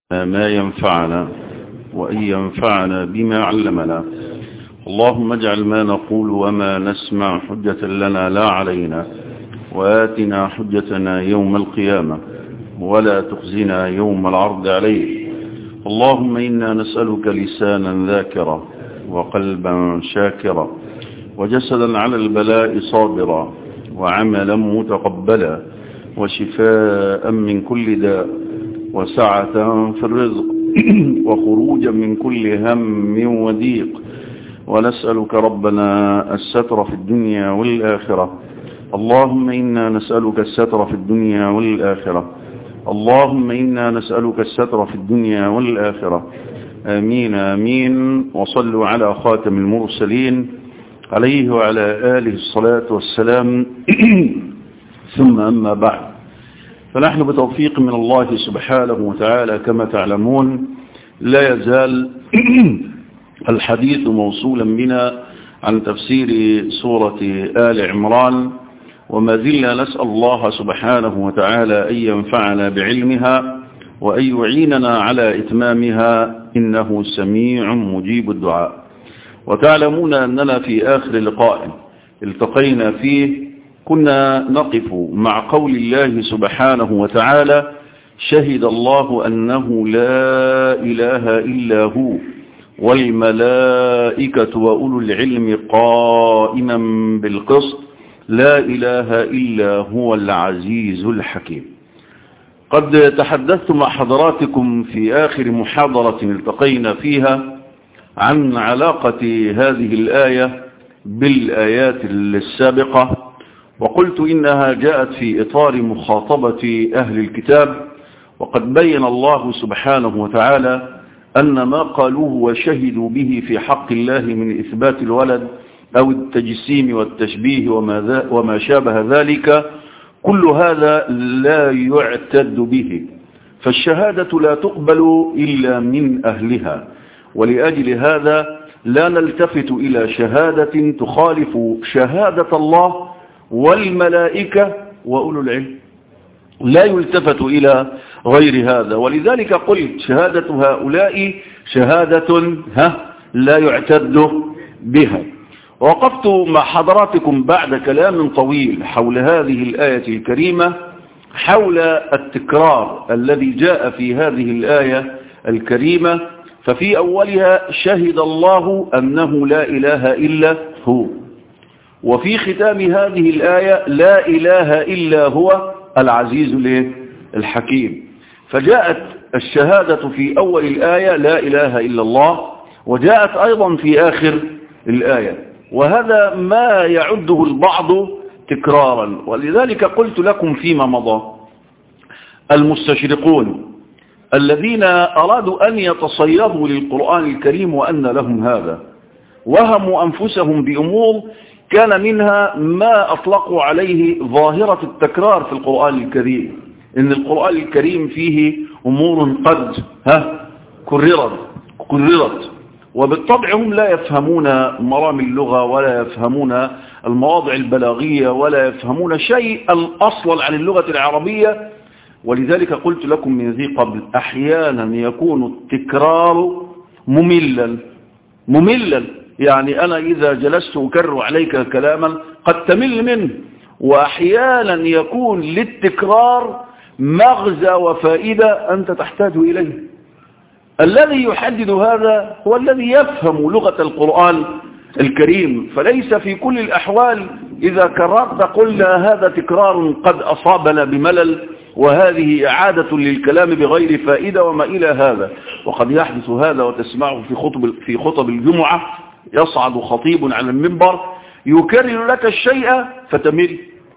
ما ينفعنا وأن ينفعنا بما علمنا اللهم اجعل ما نقول وما نسمع حجة لنا لا علينا وآتنا حجتنا يوم القيامة ولا تخزنا يوم العرض عليك اللهم إنا نسألك لسانا ذاكرا وقلبا شاكرا وجسدا على البلاء صابرا وعملا متقبلا وشفاء من كل داء وسعة في الرزق وخروجا من كل هم وضيق ونسألك ربنا الستر في الدنيا والآخرة اللهم إنا نسألك الستر في الدنيا والآخرة اللهم إنا نسألك الستر في الدنيا والآخرة آمين آمين وصلوا على خاتم المرسلين عليه وعلى آله الصلاة والسلام ثم أما بعد فنحن بتوفيق من الله سبحانه وتعالى كما تعلمون لا يزال الحديث موصولا بنا عن تفسير سورة آل عمران وما زلنا نسأل الله سبحانه وتعالى أن ينفعنا بعلمها وأن يعيننا على إتمامها إنه سميع مجيب الدعاء وتعلمون أننا في آخر لقاء التقينا فيه كنا نقف مع قول الله سبحانه وتعالى شهد الله أنه لا إله إلا هو والملائكة وأولو العلم قائما بالقسط لا إله إلا هو العزيز الحكيم قد تحدثت مع حضراتكم في آخر محاضرة التقينا فيها عن علاقة هذه الآية بالآيات السابقة وقلت إنها جاءت في إطار مخاطبة أهل الكتاب وقد بين الله سبحانه وتعالى أن ما قالوه وشهدوا به في حق الله من إثبات الولد أو التجسيم والتشبيه وما, وما شابه ذلك كل هذا لا يعتد به فالشهادة لا تقبل إلا من أهلها ولأجل هذا لا نلتفت إلى شهادة تخالف شهادة الله والملائكة وأولو العلم لا يلتفت إلى غير هذا ولذلك قلت شهادة هؤلاء شهادة ها لا يعتد بها وقفت مع حضراتكم بعد كلام طويل حول هذه الآية الكريمة حول التكرار الذي جاء في هذه الآية الكريمة ففي أولها شهد الله أنه لا إله إلا هو وفي ختام هذه الآية لا إله إلا هو العزيز الحكيم فجاءت الشهادة في أول الآية لا إله إلا الله وجاءت أيضا في آخر الآية وهذا ما يعده البعض تكرارا ولذلك قلت لكم فيما مضى المستشرقون الذين أرادوا أن يتصيدوا للقرآن الكريم وأن لهم هذا وهموا أنفسهم بأمور كان منها ما أطلقوا عليه ظاهرة التكرار في القرآن الكريم إن القرآن الكريم فيه أمور قد ها كررت كررت وبالطبع هم لا يفهمون مرام اللغة ولا يفهمون المواضع البلاغية ولا يفهمون شيء أصلا عن اللغة العربية ولذلك قلت لكم من ذي قبل أحيانا يكون التكرار مملا مملا يعني أنا إذا جلست أكرر عليك كلاما قد تمل منه وأحيانا يكون للتكرار مغزى وفائدة أنت تحتاج إليه الذي يحدد هذا هو الذي يفهم لغة القرآن الكريم فليس في كل الأحوال إذا كررت قلنا هذا تكرار قد أصابنا بملل وهذه إعادة للكلام بغير فائدة وما إلى هذا وقد يحدث هذا وتسمعه في خطب, في خطب الجمعة يصعد خطيب على المنبر يكرر لك الشيء فتمل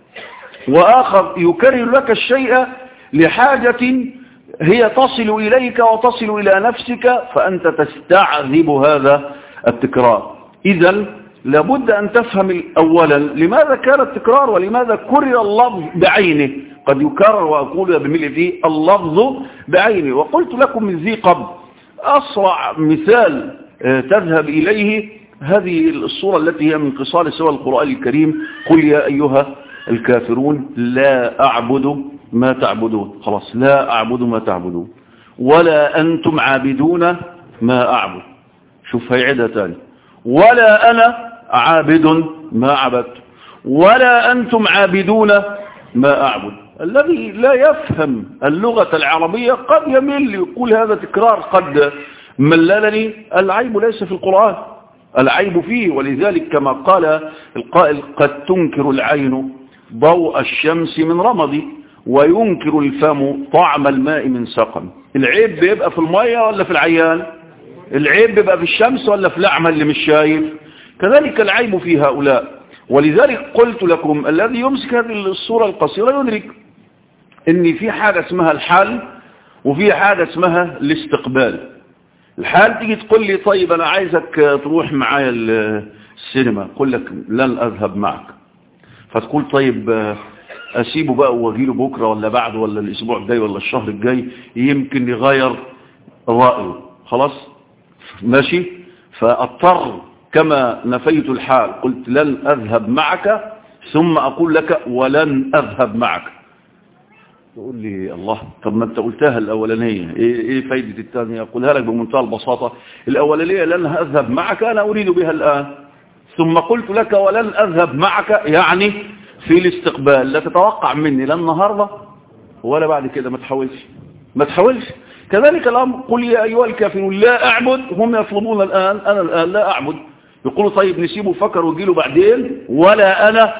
وآخر يكرر لك الشيء لحاجة هي تصل إليك وتصل إلى نفسك فأنت تستعذب هذا التكرار إذا لابد أن تفهم أولا لماذا كان التكرار ولماذا كرر اللفظ بعينه قد يكرر وأقول بملء فيه اللفظ بعينه وقلت لكم من ذي قبل أسرع مثال تذهب إليه هذه الصورة التي هي من قصار سوى القرآن الكريم قل يا أيها الكافرون لا أعبد ما تعبدون خلاص لا أعبد ما تعبدون ولا أنتم عابدون ما أعبد شوف هيعدها تاني ولا أنا عابد ما عبدت ولا أنتم عابدون ما أعبد الذي لا يفهم اللغة العربية قد يمل يقول هذا تكرار قد مللني العيب ليس في القرآن العيب فيه ولذلك كما قال القائل قد تنكر العين ضوء الشمس من رمضي وينكر الفم طعم الماء من سقم العيب بيبقى في المية ولا في العيان العيب بيبقى في الشمس ولا في الأعمى اللي مش شايف كذلك العيب في هؤلاء ولذلك قلت لكم الذي يمسك هذه الصورة القصيرة يدرك ان في حاجة اسمها الحال وفي حاجة اسمها الاستقبال الحال تيجي تقول لي طيب انا عايزك تروح معايا السينما اقول لك لن اذهب معك فتقول طيب اسيبه بقى واجيله بكرة ولا بعد ولا الاسبوع الجاي ولا الشهر الجاي يمكن يغير رأيه خلاص ماشي فاضطر كما نفيت الحال قلت لن اذهب معك ثم اقول لك ولن اذهب معك تقول لي الله طب ما انت قلتها الاولانيه ايه ايه فايده الثانيه اقولها لك بمنتهى البساطه الاولانيه لن اذهب معك انا اريد بها الان ثم قلت لك ولن اذهب معك يعني في الاستقبال لا تتوقع مني لا النهارده ولا بعد كده ما تحاولش ما تحاولش كذلك الامر قل يا ايها الكافرون لا اعبد هم يطلبون الان انا الان لا اعبد يقولوا طيب نسيبه فكر ويجيله بعدين ولا انا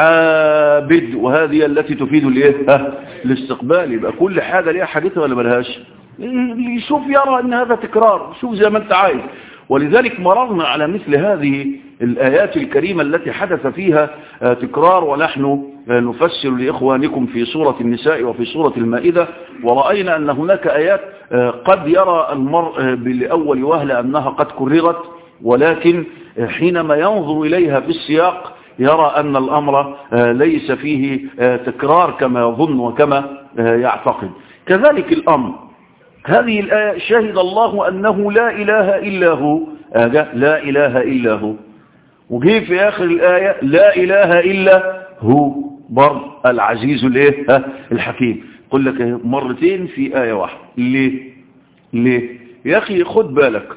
عابد وهذه التي تفيد الايه الاستقبال يبقى كل حاجة ليها حاجتها ولا ملهاش اللي يشوف يرى ان هذا تكرار شوف زي ما انت عايز ولذلك مررنا على مثل هذه الآيات الكريمة التي حدث فيها تكرار ونحن نفسر لإخوانكم في سورة النساء وفي سورة المائدة ورأينا أن هناك آيات قد يرى المرء لأول وهلة أنها قد كررت ولكن حينما ينظر إليها في السياق يرى أن الأمر ليس فيه تكرار كما يظن وكما يعتقد كذلك الأمر هذه الآية شهد الله أنه لا إله إلا هو لا إله إلا هو وجي في آخر الآية لا إله إلا هو برض العزيز الايه الحكيم قل لك مرتين في آية واحدة ليه ليه يا أخي خد بالك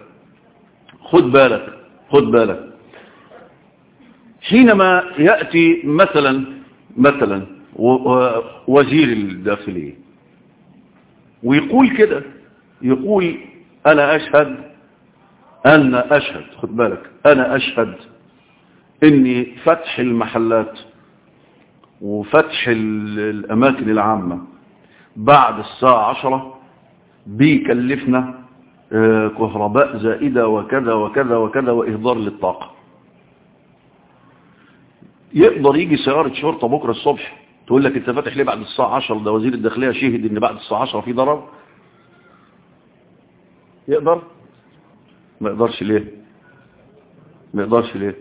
خد بالك خد بالك حينما يأتي مثلا مثلا وزير الداخلية ويقول كده يقول أنا أشهد أنا أشهد خد بالك أنا أشهد إني فتح المحلات وفتح الأماكن العامة بعد الساعة عشرة بيكلفنا كهرباء زائدة وكذا وكذا وكذا وإهدار للطاقة يقدر يجي سيارة شرطة بكرة الصبح تقول لك انت فاتح ليه بعد الساعة 10 ده وزير الداخلية شهد ان بعد الساعة 10 في ضرر يقدر ما يقدرش ليه ما يقدرش ليه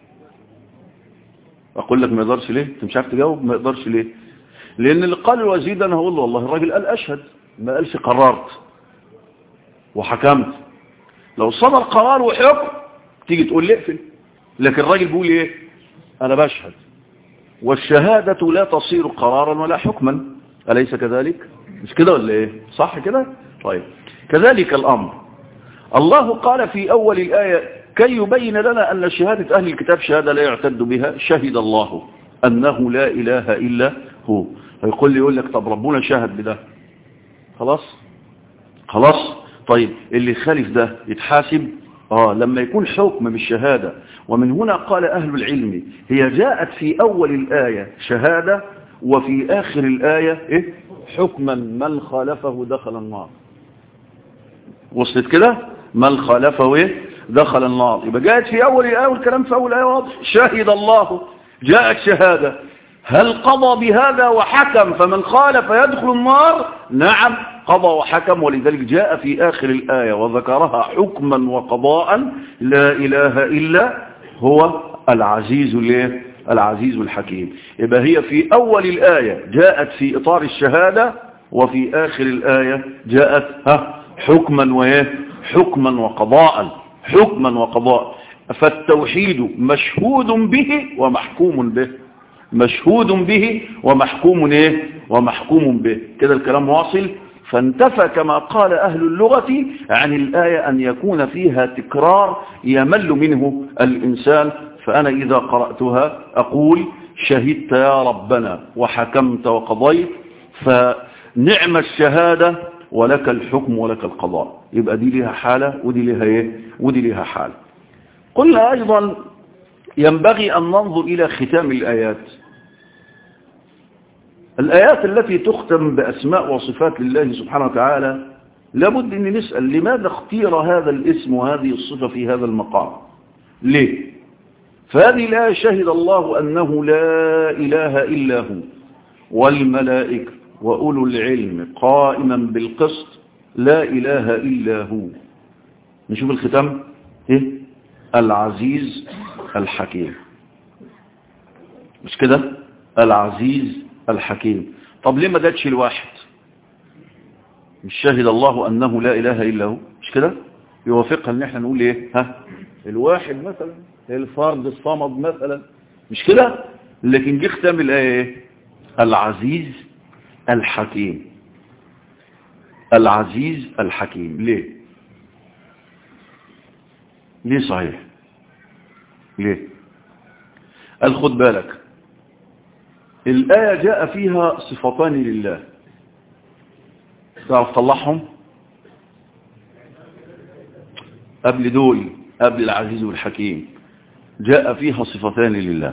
اقول لك ما يقدرش ليه انت مش عارف تجاوب ما يقدرش ليه لان اللي قال الوزير ده انا هقول له والله الراجل قال اشهد ما قالش قررت وحكمت لو صدر قرار وحكم تيجي تقول لي اقفل لكن الراجل بيقول ايه انا بشهد والشهادة لا تصير قرارا ولا حكما أليس كذلك مش كده ولا ايه صح كده طيب كذلك الأمر الله قال في أول الآية كي يبين لنا أن شهادة أهل الكتاب شهادة لا يعتد بها شهد الله أنه لا إله إلا هو فيقول لي يقول لك طب ربنا شهد بده خلاص خلاص طيب اللي خالف ده يتحاسب آه لما يكون حكم بالشهادة ومن هنا قال أهل العلم هي جاءت في أول الآية شهادة وفي آخر الآية إيه؟ حكما من خالفه دخل النار وصلت كده من خالفه إيه؟ دخل النار يبقى جاءت في أول الآية والكلام في أول الآية واضح شهد الله جاءت شهادة هل قضى بهذا وحكم فمن خالف يدخل النار نعم قضى وحكم ولذلك جاء في آخر الآية وذكرها حكما وقضاء لا إله إلا هو العزيز ليه العزيز الحكيم يبقى هي في أول الآية جاءت في إطار الشهادة وفي آخر الآية جاءت ها حكما وإيه حكما وقضاء حكما وقضاء فالتوحيد مشهود به ومحكوم به مشهود به ومحكوم ايه ومحكوم به كده الكلام واصل فانتفى كما قال أهل اللغة عن الآية أن يكون فيها تكرار يمل منه الإنسان فأنا إذا قرأتها أقول شهدت يا ربنا وحكمت وقضيت فنعم الشهادة ولك الحكم ولك القضاء يبقى دي لها حالة ودي لها ايه ودي لها حالة قلنا أيضا ينبغي أن ننظر إلى ختام الآيات الآيات التي تختم بأسماء وصفات لله سبحانه وتعالى لابد أن نسأل لماذا اختير هذا الاسم وهذه الصفة في هذا المقام ليه فهذه الآية شهد الله أنه لا إله إلا هو والملائكة وأولو العلم قائما بالقسط لا إله إلا هو نشوف الختام إيه؟ العزيز الحكيم مش كده العزيز الحكيم طب ليه ما داتش الواحد مش شهد الله أنه لا إله إلا هو مش كده يوافقها ان احنا نقول ايه ها الواحد مثلا الفرد الصمد مثلا مش كده لكن جه ختام الايه ايه العزيز الحكيم العزيز الحكيم ليه ليه صحيح ليه قال خد بالك الآية جاء فيها صفتان لله تعرف طلعهم قبل دول قبل العزيز والحكيم جاء فيها صفتان لله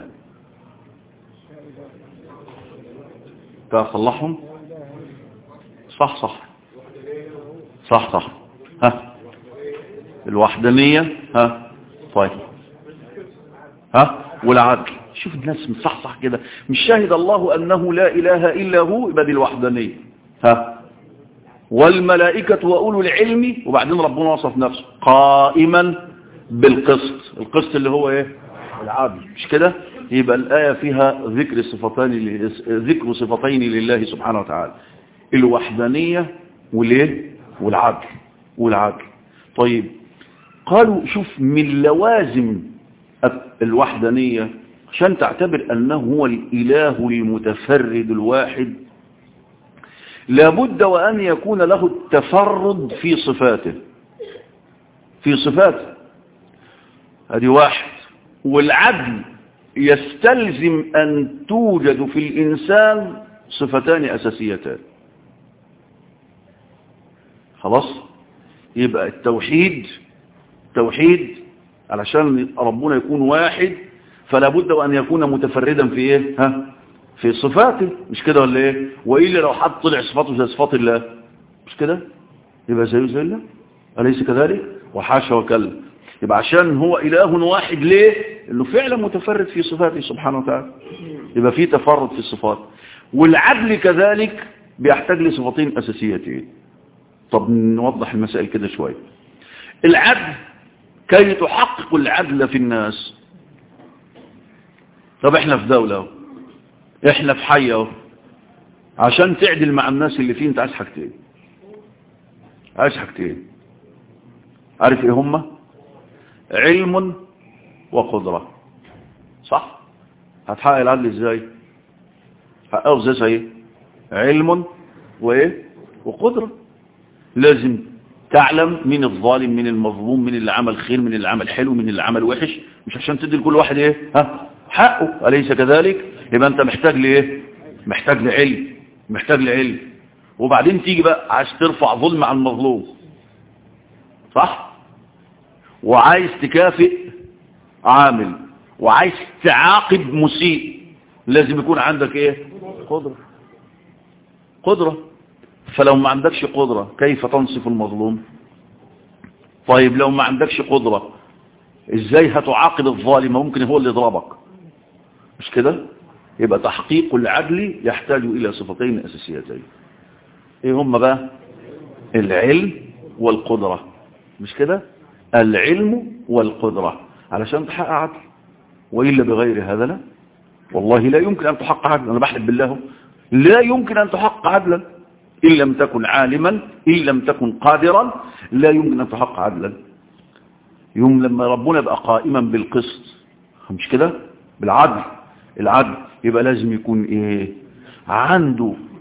تعرف طلعهم صح صح صح صح ها الوحدانية ها طيب ها والعدل شوف الناس مصحصح كده مش شاهد الله أنه لا إله إلا هو يبقى دي الوحدانية ها والملائكة وأولو العلم وبعدين ربنا وصف نفسه قائما بالقسط القسط اللي هو ايه العدل مش كده يبقى الآية فيها ذكر صفتين ذكر صفتين لله سبحانه وتعالى الوحدانية والايه والعدل والعدل طيب قالوا شوف من لوازم الوحدانية عشان تعتبر أنه هو الإله المتفرد الواحد لابد وأن يكون له التفرد في صفاته في صفاته هذه واحد والعدل يستلزم أن توجد في الإنسان صفتان أساسيتان خلاص يبقى التوحيد توحيد علشان ربنا يكون واحد فلا بد وأن يكون متفردا في إيه ها في صفاته مش كده ولا إيه وإلا لو حد طلع صفاته زي صفات الله مش كده يبقى زيه زي الله أليس كذلك وحاشا وكلا يبقى عشان هو إله واحد ليه انه فعلا متفرد في صفاته سبحانه وتعالى يبقى في تفرد في الصفات والعدل كذلك بيحتاج لصفتين أساسيتين طب نوضح المسائل كده شوية العدل كي تحقق العدل في الناس طب احنا في دولة اهو احنا في حي اهو عشان تعدل مع الناس اللي فيه انت عايز حاجتين عايز حاجتين عارف ايه هما علم وقدرة صح هتحقق العدل ازاي حققه ازاي صحيح علم وايه وقدرة لازم تعلم من الظالم من المظلوم من اللي عمل خير من اللي عمل حلو من اللي عمل وحش مش عشان تدي لكل واحد ايه ها حقه أليس كذلك يبقى انت محتاج لايه محتاج لعلم محتاج لعلم وبعدين تيجي بقى عايز ترفع ظلم عن المظلوم صح وعايز تكافئ عامل وعايز تعاقب مسيء لازم يكون عندك ايه قدرة قدرة فلو ما عندكش قدرة كيف تنصف المظلوم طيب لو ما عندكش قدرة ازاي هتعاقب الظالم ممكن هو اللي يضربك مش كده يبقى تحقيق العدل يحتاج الى صفتين اساسيتين ايه هم بقى العلم والقدرة مش كده العلم والقدرة علشان تحقق عدل وإلا بغير هذا لا والله لا يمكن أن تحقق عدلا أنا بحلف بالله لا يمكن أن تحقق عدلا إن لم تكن عالما إن لم تكن قادرا لا يمكن أن تحقق عدلا يوم لما ربنا يبقى قائما بالقسط مش كده بالعدل العدل يبقى لازم يكون إيه عنده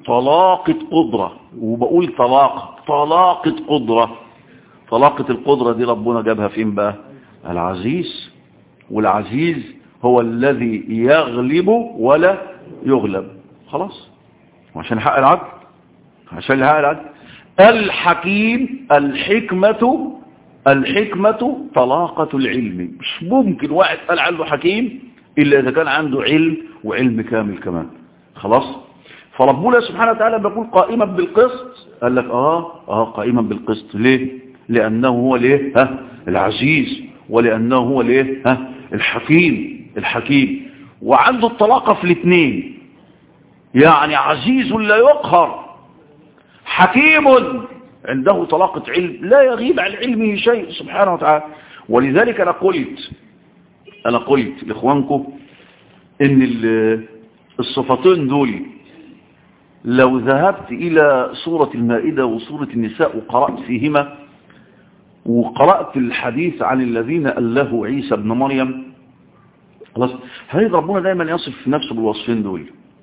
طلاقة قدرة وبقول طلاقة طلاقة قدرة طلاقة القدرة دي ربنا جابها فين بقى العزيز والعزيز هو الذي يغلب ولا يغلب خلاص وعشان حق العدل عشان حق العدل الحكيم الحكمة الحكمة طلاقة العلم مش ممكن واحد قال عنده حكيم إلا إذا كان عنده علم وعلم كامل كمان خلاص فربنا سبحانه وتعالى بيقول قائما بالقسط قال لك آه آه قائما بالقسط ليه لأنه هو ليه ها العزيز ولأنه هو ليه ها الحكيم الحكيم وعنده الطلاقة في الاثنين يعني عزيز لا يقهر حكيم عنده طلاقة علم لا يغيب عن علمه شيء سبحانه وتعالى ولذلك أنا قلت أنا قلت لإخوانكم إن الصفتين دول لو ذهبت إلى سورة المائدة وسورة النساء وقرأت فيهما وقرأت الحديث عن الذين أله عيسى بن مريم خلاص هل ربنا دايما يصف نفسه بالوصفين دول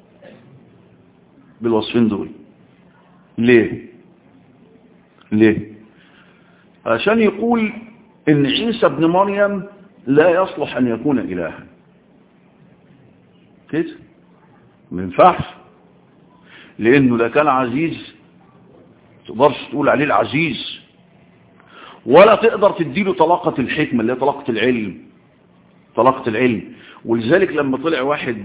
بالوصفين دول ليه ليه عشان يقول ان عيسى بن مريم لا يصلح ان يكون الها كده ما ينفعش لانه لا كان عزيز تقدرش تقول عليه العزيز ولا تقدر تديله طلاقة الحكمة اللي هي طلاقة العلم طلاقة العلم ولذلك لما طلع واحد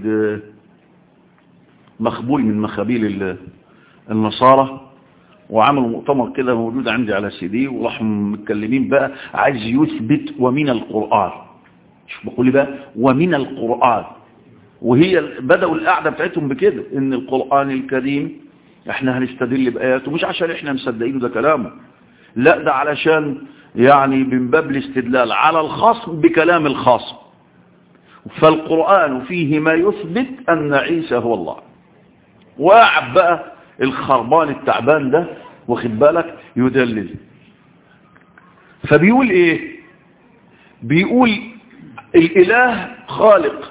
مخبول من مخابيل النصارى وعملوا مؤتمر كده موجود عندي على سي دي وراحوا متكلمين بقى عايز يثبت ومن القرآن شوف بقول بقى ومن القرآن وهي بدأوا القعدة بتاعتهم بكده ان القرآن الكريم احنا هنستدل بآياته مش عشان احنا مصدقينه ده كلامه لا ده علشان يعني من باب الاستدلال على الخصم بكلام الخصم فالقرآن فيه ما يثبت أن عيسى هو الله وقعد بقى الخربان التعبان ده واخد بالك يدلل فبيقول ايه بيقول الاله خالق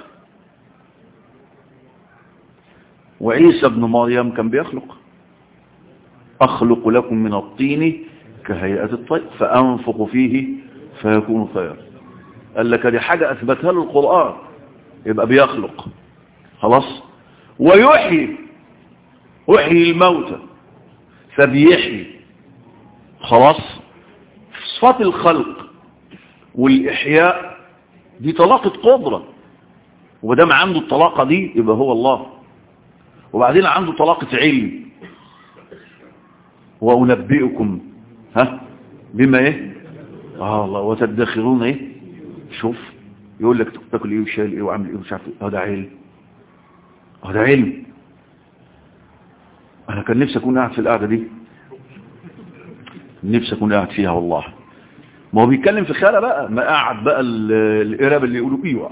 وعيسى ابن مريم كان بيخلق اخلق لكم من الطين كهيئة الطير فانفق فيه فيكون طير قال لك دي حاجة اثبتها له القرآن يبقى بيخلق خلاص ويحيي أحيي الموتى فبيحيي خلاص صفات الخلق والإحياء دي طلاقة قدرة ودام عنده الطلاقة دي يبقى هو الله وبعدين عنده طلاقة علم وأنبئكم ها بما ايه اه الله وتدخرون ايه شوف يقول لك تاكل ايه وشايل ايه وعامل ايه ومش عارف ايه ده علم ده علم انا كان نفسي اكون قاعد في القعده دي نفسي اكون قاعد فيها والله ما هو بيتكلم في خياله بقى ما قاعد بقى القراب اللي يقولوا ايوه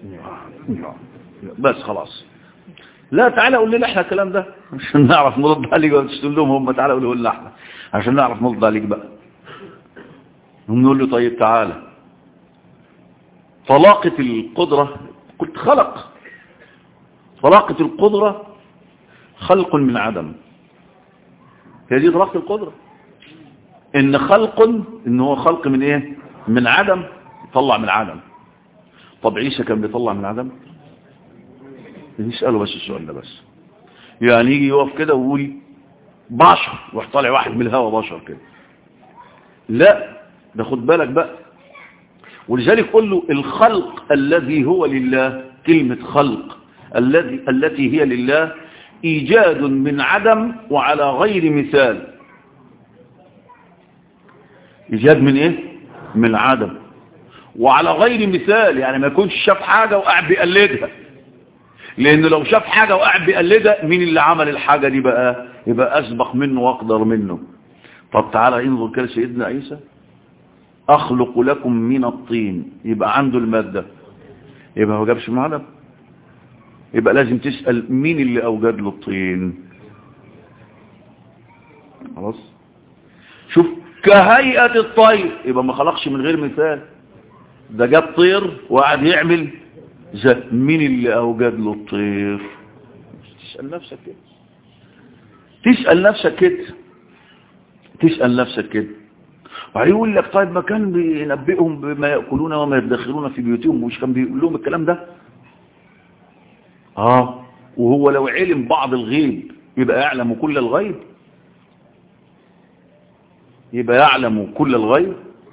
بس خلاص لا تعالى قول لنا احنا الكلام ده عشان نعرف نرد عليك وتشتم لهم هم تعالى قولوا لنا احنا عشان نعرف نرد عليك بقى نقول له طيب تعالى طلاقة القدرة قلت خلق طلاقة القدرة خلق من عدم هي دي طلاقة القدرة ان خلق ان هو خلق من ايه من عدم يطلع من عدم طب عيسى كان بيطلع من عدم يسأله بس السؤال ده بس يعني يجي يقف كده ويقول بشر ويروح طالع واحد من الهوا بشر كده لا ده خد بالك بقى ولذلك قل له الخلق الذي هو لله كلمة خلق الذي التي هي لله إيجاد من عدم وعلى غير مثال إيجاد من إيه؟ من عدم وعلى غير مثال يعني ما يكونش شاف حاجة وقاعد بيقلدها لأن لو شاف حاجة وقاعد بيقلدها مين اللي عمل الحاجة دي بقى يبقى أسبق منه وأقدر منه طب تعالى انظر كده سيدنا عيسى أخلق لكم من الطين يبقى عنده المادة يبقى هو جابش من عدم يبقى لازم تسأل مين اللي أوجد له الطين خلاص شوف كهيئة الطير يبقى ما خلقش من غير مثال ده جاب طير وقعد يعمل زي مين اللي أوجد له الطير تسأل نفسك كده تسأل نفسك كده تسأل نفسك كده وهيقول لك طيب ما كان بينبئهم بما يأكلون وما يدخرون في بيوتهم مش كان بيقول لهم الكلام ده اه وهو لو علم بعض الغيب يبقى يعلم كل الغيب يبقى يعلم كل الغيب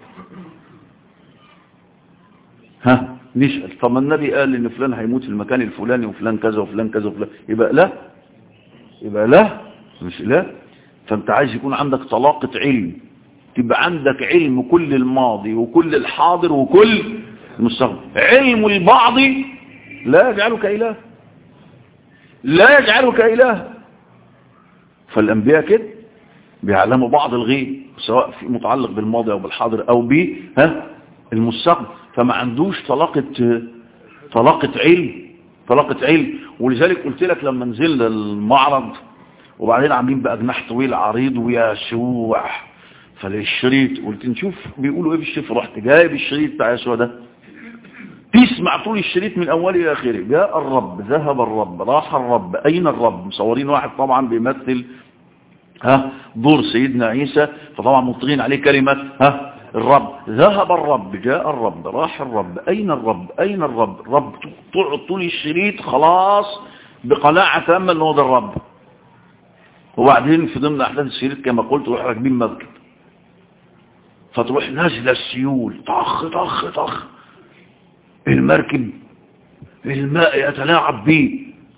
ها نسأل طب النبي قال ان فلان هيموت في المكان الفلاني وفلان كذا وفلان كذا وفلان يبقى لا يبقى لا مش لا فانت عايز يكون عندك طلاقة علم تبقى عندك علم كل الماضي وكل الحاضر وكل المستقبل علم البعض لا يجعلك إله لا يجعلك إله فالأنبياء كده بيعلموا بعض الغيب سواء في متعلق بالماضي أو بالحاضر أو ب ها المستقبل فما عندوش طلاقة طلاقة علم طلاقة علم ولذلك قلت لك لما نزلنا المعرض وبعدين عاملين بأجناح طويل عريض ويا شوح فالشريط قلت نشوف بيقولوا ايه بالشريط رحت جايب الشريط بتاع يسوع ده تسمع طول الشريط من اوله الى اخره جاء الرب ذهب الرب راح الرب اين الرب مصورين واحد طبعا بيمثل ها دور سيدنا عيسى فطبعا مطلقين عليه كلمة ها الرب ذهب الرب جاء الرب راح الرب اين الرب اين الرب الرب تقعد طول الشريط خلاص بقناعة تامة ان هو ده الرب وبعدين في ضمن احداث الشريط كما قلت روح راكبين مركب فتروح نازله السيول طخ طخ طخ المركب الماء يتلاعب به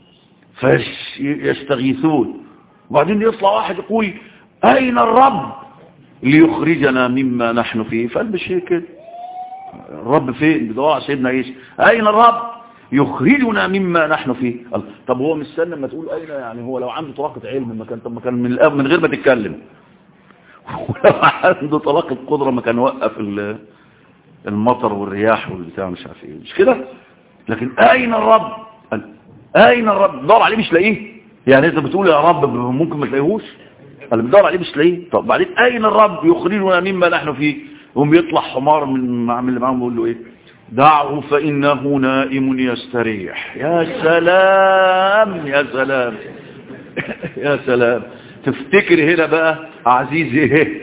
فيستغيثون وبعدين يطلع واحد يقول أين الرب ليخرجنا مما نحن فيه فقال بشيء كده الرب فين بدعاء سيدنا عيسى أين الرب يخرجنا مما نحن فيه طب هو مستنى ما تقول أين يعني هو لو عنده طلاقة علم ما كان طب ما كان من الأب من غير ما تتكلم ولو عنده طلاقة قدرة ما كان وقف المطر والرياح والبتاع مش عارف ايه مش كده لكن اين الرب قال اين الرب دور عليه مش لاقيه يعني انت بتقول يا رب ممكن ما تلاقيهوش قال بدور عليه مش لاقيه طب بعدين اين الرب يخرجنا مما نحن فيه هم يطلع حمار من معامل اللي معاهم بيقول له ايه دعه فانه نائم يستريح يا سلام يا سلام يا سلام تفتكر هنا بقى عزيزي ايه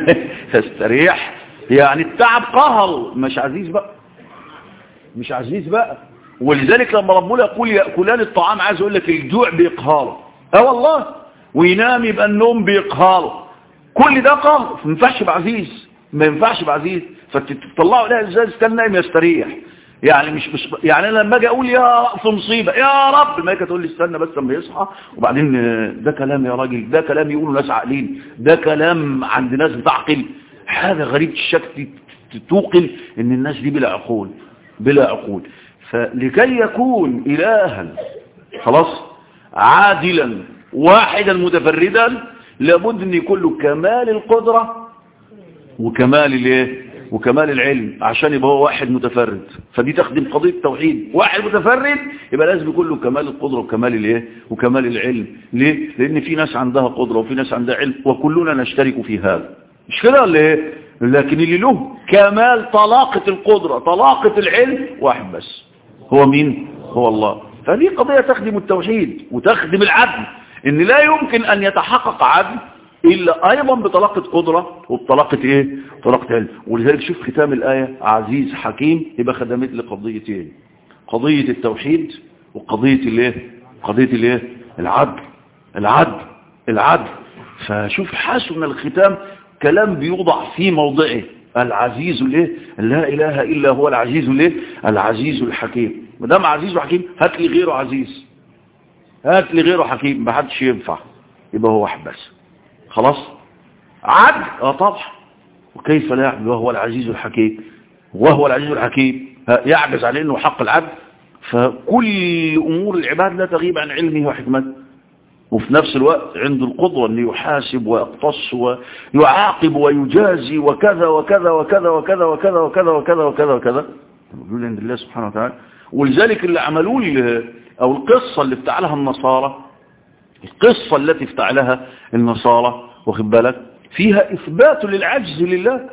تستريح يعني التعب قهر مش عزيز بقى مش عزيز بقى ولذلك لما ربنا يقول يأكلان الطعام عايز يقول لك الجوع بيقهره اه والله وينام يبقى النوم بيقهره كل ده قهر ما ينفعش بعزيز ما ينفعش بعزيز فتطلعوا لها ازاي استنى نايم يستريح يعني مش مش يعني انا لما اجي اقول يا في مصيبه يا رب الملائكه تقول لي استنى بس لما يصحى وبعدين ده كلام يا راجل ده كلام يقولوا ناس عاقلين ده كلام عند ناس بتعقل حاجة غريبة الشكل توقن ان الناس دي بلا عقول بلا عقول فلكي يكون إلها خلاص عادلا واحدا متفردا لابد ان يكون له كمال القدرة وكمال الايه وكمال العلم عشان يبقى هو واحد متفرد فدي تخدم قضية التوحيد واحد متفرد يبقى لازم يكون له كمال القدرة وكمال الايه وكمال العلم ليه لان في ناس عندها قدرة وفي ناس عندها علم وكلنا نشترك في هذا مش كده ولا ايه لكن اللي له كمال طلاقة القدرة طلاقة العلم واحد بس هو مين هو الله فدي قضية تخدم التوحيد وتخدم العدل ان لا يمكن ان يتحقق عدل الا ايضا بطلاقة قدرة وبطلاقة ايه طلاقة علم ولذلك شوف ختام الاية عزيز حكيم يبقى خدمت لقضيتين قضية التوحيد وقضية الايه قضية الايه العدل العدل العدل فشوف حسن الختام كلام بيوضع في موضعه العزيز الايه لا اله الا هو العزيز الايه العزيز الحكيم ما دام عزيز وحكيم هات لي غيره عزيز هات لي غيره حكيم ما حدش ينفع يبقى هو واحد بس خلاص عدل اه طبعا وكيف لا يعدل وهو العزيز الحكيم وهو العزيز الحكيم يعجز عليه انه حق العدل فكل امور العباد لا تغيب عن علمه وحكمته وفي نفس الوقت عنده القدرة أن يحاسب ويقتص ويعاقب ويجازي وكذا وكذا وكذا وكذا وكذا وكذا وكذا وكذا وكذا موجود عند الله سبحانه وتعالى ولذلك اللي عملوا أو القصة اللي افتعلها النصارى القصة التي افتعلها النصارى واخد بالك فيها إثبات للعجز لله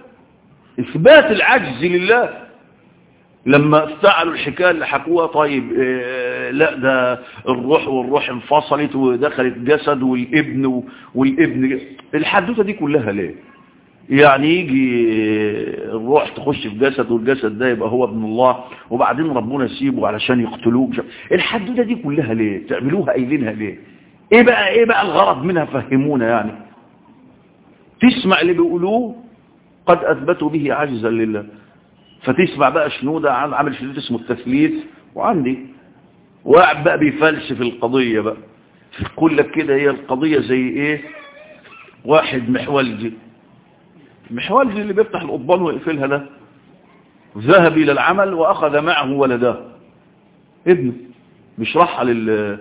إثبات العجز لله لما افتعلوا الحكاية اللي حكوها طيب لا ده الروح والروح انفصلت ودخلت جسد والابن والابن الحدوته دي كلها ليه يعني يجي الروح تخش في جسد والجسد ده يبقى هو ابن الله وبعدين ربنا يسيبه علشان يقتلوه الحدوته دي كلها ليه تعملوها قايلينها ليه ايه بقى ايه بقى الغرض منها فهمونا يعني تسمع اللي بيقولوه قد اثبتوا به عجزا لله فتسمع بقى شنودة عامل شنودة اسمه التثليث وعندي واحد بقى بيفلسف القضية بقى يقول لك كده هي القضية زي ايه واحد محولجي المحولجي اللي بيفتح القضبان ويقفلها ده ذهب الى العمل واخذ معه ولده ابنه مش راح لل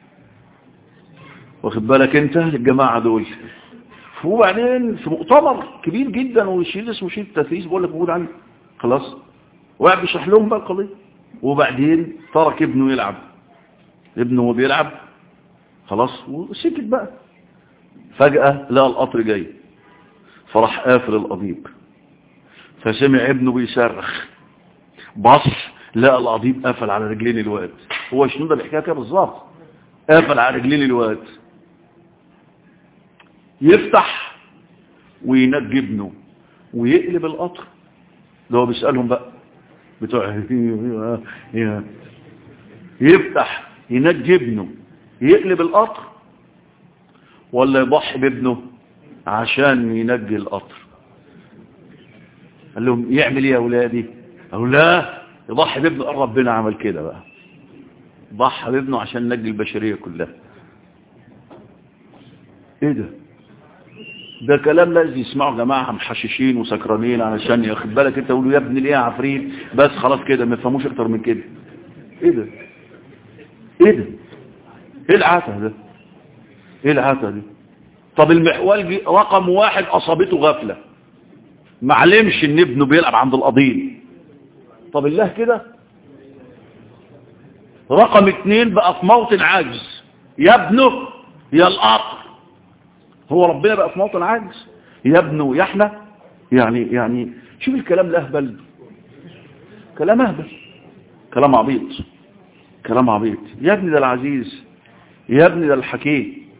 واخد بالك انت الجماعة دول وبعدين في مؤتمر كبير جدا وشيل اسمه شيل التثليث بقول لك موجود عندي خلاص وقاعد بيشرح لهم بقى القضيه وبعدين ترك ابنه يلعب ابنه وهو بيلعب خلاص وسكت بقى فجأة لقى القطر جاي فراح قافل القضيب فسمع ابنه بيصرخ بص لقى القضيب قافل على رجلين الواد هو شنو ده الحكايه كده بالظبط قافل على رجلين الواد يفتح وينجي ابنه ويقلب القطر ده هو بيسألهم بقى بتوع يفتح ينجي ابنه يقلب القطر ولا يضحي بابنه عشان ينجي القطر قال لهم يعمل ايه يا اولادي قالوا لا يضحي بابنه قال ربنا عمل كده بقى ضحى بابنه عشان نجي البشرية كلها ايه ده ده كلام لازم يسمعوا جماعة محششين وسكرانين علشان ياخد بالك انت تقولوا يا ابن الايه يا عفريت بس خلاص كده ما يفهموش اكتر من كده ايه ده ايه ده ايه العاته ده ايه العاته دي طب المحوال جي رقم واحد اصابته غفلة معلمش ان ابنه بيلعب عند القضيل طب الله كده رقم اتنين بقى في موطن عاجز يا ابنه يا القطر هو ربنا بقى في موطن عاجز يا ابنه يا احنا يعني يعني شوف الكلام الاهبل كلام اهبل كلام عبيط كلام عبيط يا ابني ده العزيز يا ابني ده الحكيم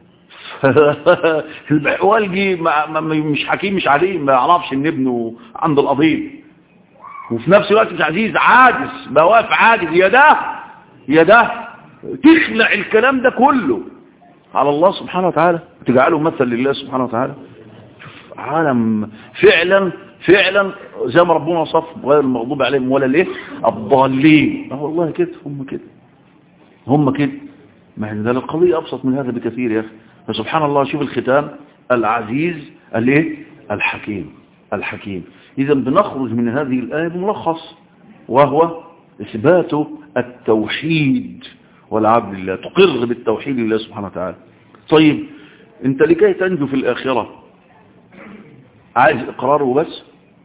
البحوالجي مش حكيم مش عليم ما يعرفش ان ابنه عند القضيب وفي نفس الوقت مش عزيز عاجز بقى واقف عاجز يا ده يا ده تخلع الكلام ده كله على الله سبحانه وتعالى تجعله مثل لله سبحانه وتعالى شوف عالم فعلا فعلا زي ما ربنا وصف غير المغضوب عليهم ولا ليه الضالين اه والله كده هم كده هم كده ما هي ده القضية أبسط من هذا بكثير يا أخي فسبحان الله شوف الختام العزيز الايه الحكيم الحكيم إذا بنخرج من هذه الآية بملخص وهو إثبات التوحيد والعبد لله تقر بالتوحيد لله سبحانه وتعالى طيب انت لكي تنجو في الآخرة عايز إقرار وبس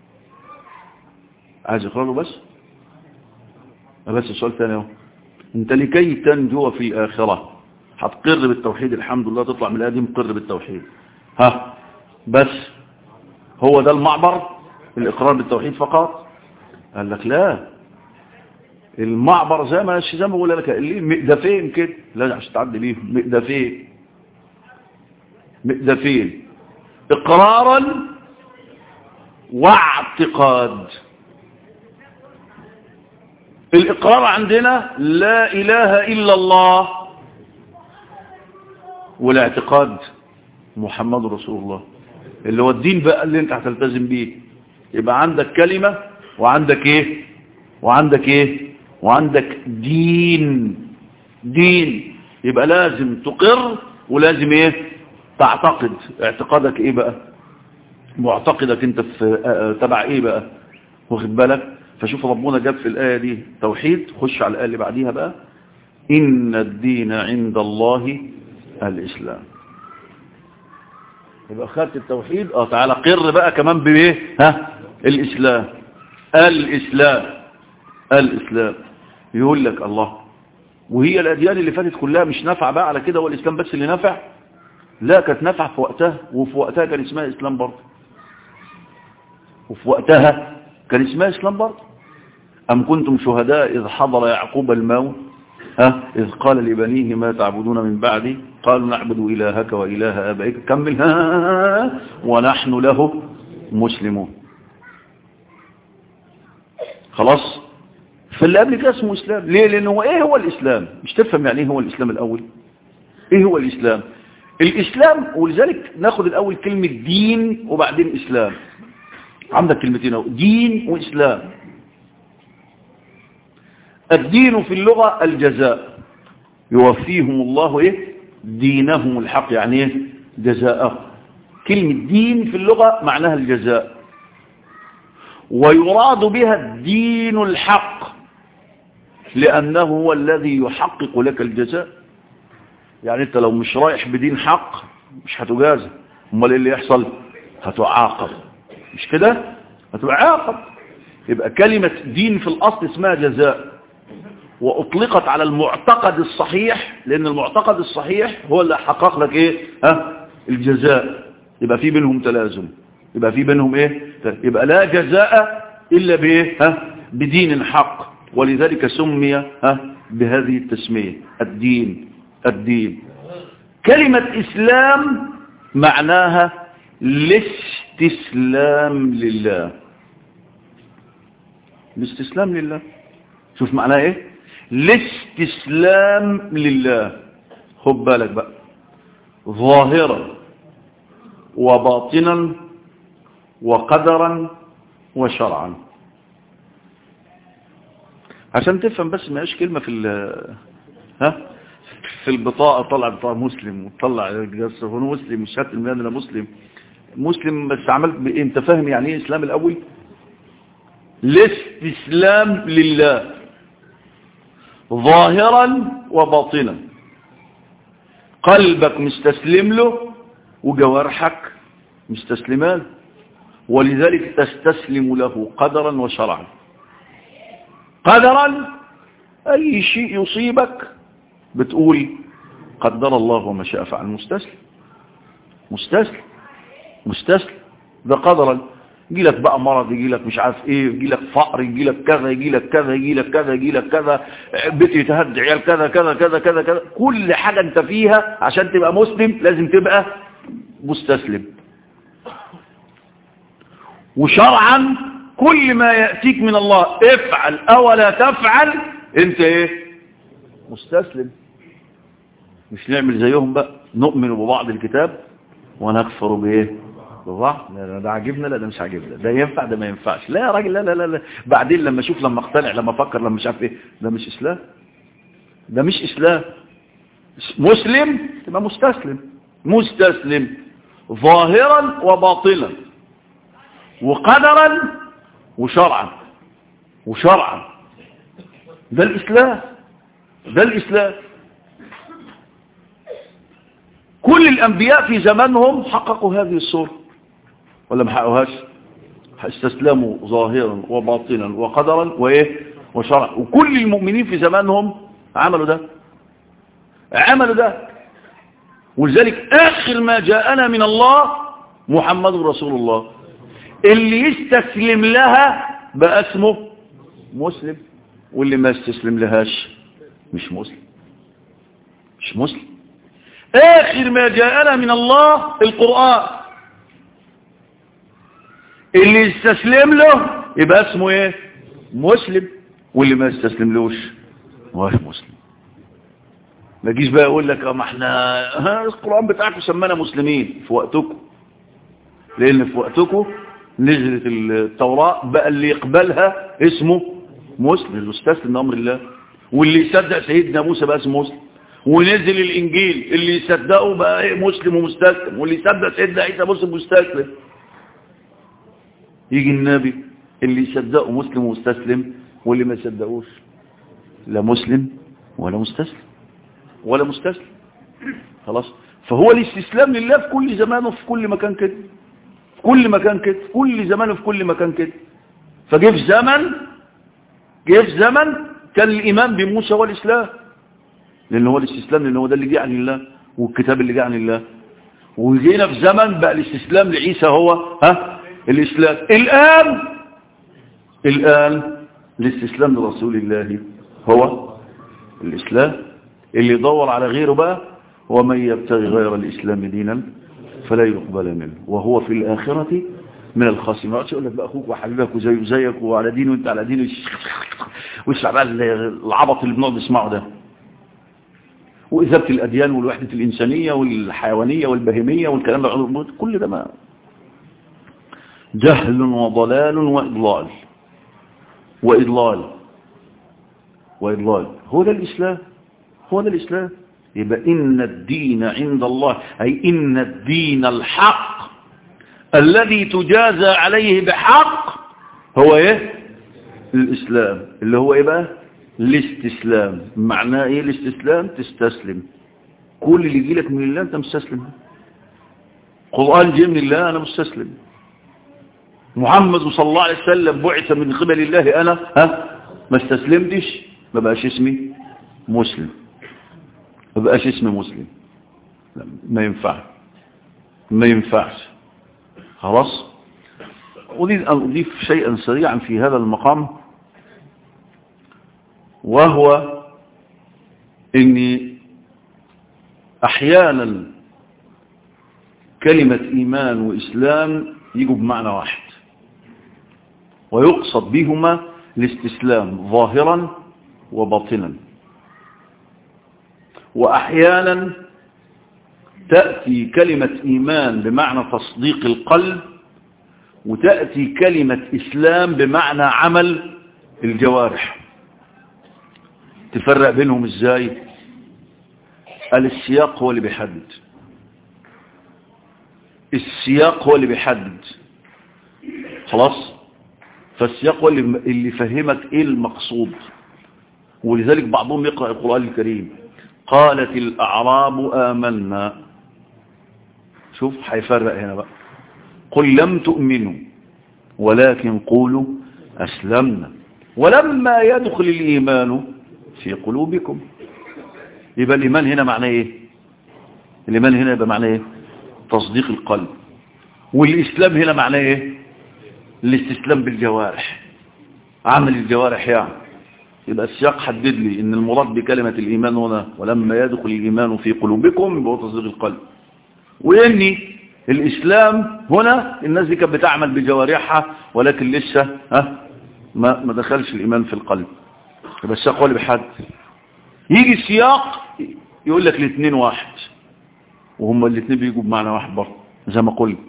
عايز إقرار وبس بس السؤال ثاني اهو انت لكي تنجو في الآخرة هتقر بالتوحيد الحمد لله تطلع من الآية دي مقر بالتوحيد ها بس هو ده المعبر الإقرار بالتوحيد فقط قال لك لا المعبر زي ما زي ما بقول لك ليه مقدفين كده لا عشان تعدي ليه مقدفين مقدفين اقرارا واعتقاد الاقرار عندنا لا اله الا الله والاعتقاد محمد رسول الله اللي هو الدين بقى اللي انت هتلتزم بيه يبقى عندك كلمة وعندك ايه وعندك ايه وعندك دين دين يبقى لازم تقر ولازم ايه تعتقد اعتقادك ايه بقى معتقدك انت في تبع ايه بقى واخد بالك فشوف ربنا جاب في الآية دي توحيد خش على الآية اللي بعديها بقى إن الدين عند الله الإسلام يبقى خدت التوحيد اه تعالى قر بقى كمان بايه ها الإسلام الإسلام الإسلام يقول لك الله وهي الأديان اللي فاتت كلها مش نافعة بقى على كده هو الإسلام بس اللي نافع لا كانت نافعة في وقتها وفي وقتها كان اسمها إسلام برضه وفي وقتها كان اسمها إسلام برضه أم كنتم شهداء إذ حضر يعقوب الموت ها إذ قال لبنيه ما تعبدون من بعدي قالوا نعبد إلهك وإله آبائك كمل ها ونحن له مسلمون خلاص فاللي قبل كده اسمه إسلام ليه لأنه إيه هو الإسلام مش تفهم يعني إيه هو الإسلام الأول إيه هو الإسلام الإسلام ولذلك ناخد الأول كلمة دين وبعدين إسلام عندك كلمتين اهو دين وإسلام الدين في اللغة الجزاء يوفيهم الله إيه دينهم الحق يعني إيه جزاءه كلمة دين في اللغة معناها الجزاء ويراد بها الدين الحق لأنه هو الذي يحقق لك الجزاء يعني انت لو مش رايح بدين حق مش هتجازى امال ايه اللي يحصل هتعاقب مش كده هتعاقب يبقى كلمة دين في الاصل اسمها جزاء واطلقت على المعتقد الصحيح لان المعتقد الصحيح هو اللي حقق لك ايه ها الجزاء يبقى في بينهم تلازم يبقى في بينهم ايه يبقى لا جزاء الا بايه ها بدين حق ولذلك سمي ها بهذه التسمية الدين الدين كلمة إسلام معناها الاستسلام لله الاستسلام لله شوف معناها ايه الاستسلام لله خد بالك بقى ظاهرا وباطنا وقدرا وشرعا عشان تفهم بس ما ايش كلمة في ها في البطاقة طلع بطاقة مسلم وطلع هو مسلم مش هات الميلاد انا مسلم مسلم بس عملت انت فاهم يعني ايه اسلام الاول الاستسلام لله ظاهرا وباطنا قلبك مستسلم له وجوارحك مستسلمان ولذلك تستسلم له قدرا وشرعا قدرا اي شيء يصيبك بتقول قدر الله وما شاء فعل مستسلم مستسلم مستسلم ده قدرا يجي لك بقى مرض يجي لك مش عارف ايه يجي لك فقر يجي لك كذا يجي لك كذا يجي لك كذا يجي لك كذا بيت يتهد عيال كذا كذا كذا كذا كذا كل حاجة انت فيها عشان تبقى مسلم لازم تبقى مستسلم وشرعا كل ما يأتيك من الله افعل او لا تفعل انت ايه مستسلم مش نعمل زيهم بقى نؤمن ببعض الكتاب ونكفر بايه ببعض لا ده عاجبنا لا ده مش عاجبنا ده ينفع ده ما ينفعش لا يا راجل لا لا لا, لا. بعدين لما اشوف لما اقتنع لما افكر لما مش عارف ايه ده مش اسلام ده مش اسلام مسلم تبقى مستسلم مستسلم ظاهرا وباطلا وقدرا وشرعا وشرعا ده الاسلام ده الاسلام كل الأنبياء في زمانهم حققوا هذه الصورة ولا ما حققوهاش استسلموا ظاهرا وباطنا وقدرا وإيه وشرعا وكل المؤمنين في زمانهم عملوا ده عملوا ده ولذلك آخر ما جاءنا من الله محمد رسول الله اللي يستسلم لها بقى اسمه مسلم واللي ما يستسلم لهاش مش مسلم مش مسلم آخر ما جاءنا من الله القرآن اللي يستسلم له يبقى اسمه ايه مسلم واللي ما يستسلم لهش مش مسلم ما تجيش بقى يقول لك ما احنا القرآن بتاعكم سمانا مسلمين في وقتكم لان في وقتكم نزلت التوراة بقى اللي يقبلها اسمه مسلم اللي يستسلم لأمر الله واللي يصدق سيدنا موسى بقى اسمه مسلم ونزل الانجيل اللي يصدقه بقى ايه مسلم ومستسلم واللي يصدق سيدنا عيسى مسلم ومستسلم يجي النبي اللي يصدقه مسلم ومستسلم واللي ما يصدقوش لا مسلم ولا مستسلم ولا مستسلم خلاص فهو الاستسلام لله في كل زمان وفي كل مكان كده في كل مكان كده في كل زمان وفي كل مكان كده فجه في زمن جه في زمن كان الايمان بموسى والاسلام لان هو الاستسلام لان هو ده اللي جه عن الله والكتاب اللي جه عن الله وجينا في زمن بقى الاستسلام لعيسى هو ها الاسلام الان الان الاستسلام لرسول الله هو الإسلام اللي يدور على غيره بقى ومن يبتغي غير الإسلام دينا فلا يقبل منه وهو في الآخرة من الخاسرين ما يقول لك بقى أخوك وحبيبك وزي وزيك وعلى دين وانت على دين واسمع بقى العبط اللي بنقعد نسمعه ده وإذابة الأديان والوحدة الإنسانية والحيوانية والبهيمية والكلام ده كل ده ما جهل وضلال وإضلال وإضلال وإضلال هو ده الإسلام هو ده الإسلام يبقى إن الدين عند الله أي إن الدين الحق الذي تجازى عليه بحق هو إيه الإسلام اللي هو إيه بقى الاستسلام معناه إيه الاستسلام تستسلم كل اللي يجي لك من الله أنت مستسلم قرآن جاء من الله أنا مستسلم محمد صلى الله عليه وسلم بعث من قبل الله أنا ها ما استسلمتش ما بقاش اسمي مسلم ما بقاش اسمي مسلم لا ما ينفع ما ينفعش خلاص أريد أن أضيف شيئا سريعا في هذا المقام وهو أني أحيانا كلمة إيمان وإسلام يجوا بمعنى واحد ويقصد بهما الاستسلام ظاهرا وباطنا وأحيانا تأتي كلمة إيمان بمعنى تصديق القلب وتأتي كلمة إسلام بمعنى عمل الجوارح تفرق بينهم ازاي السياق هو اللي بيحدد السياق هو اللي بيحدد خلاص فالسياق هو اللي, اللي فهمك ايه المقصود ولذلك بعضهم يقرأ القرآن الكريم قالت الأعراب آمنا شوف هيفرق هنا بقى قل لم تؤمنوا ولكن قولوا أسلمنا ولما يدخل الإيمان في قلوبكم يبقى الإيمان هنا معناه إيه الإيمان هنا يبقى معناه إيه تصديق القلب والإسلام هنا معناه إيه الاستسلام بالجوارح عمل الجوارح يعني يبقى السياق حدد لي ان المراد بكلمة الإيمان هنا ولما يدخل الإيمان في قلوبكم يبقى هو تصديق القلب وإني الإسلام هنا الناس دي كانت بتعمل بجوارحها ولكن لسه ها ما ما دخلش الإيمان في القلب يبقى السياق هو اللي بيحدد يجي السياق يقول لك الاثنين واحد وهم الاثنين بيجوا بمعنى واحد برضه زي ما قلت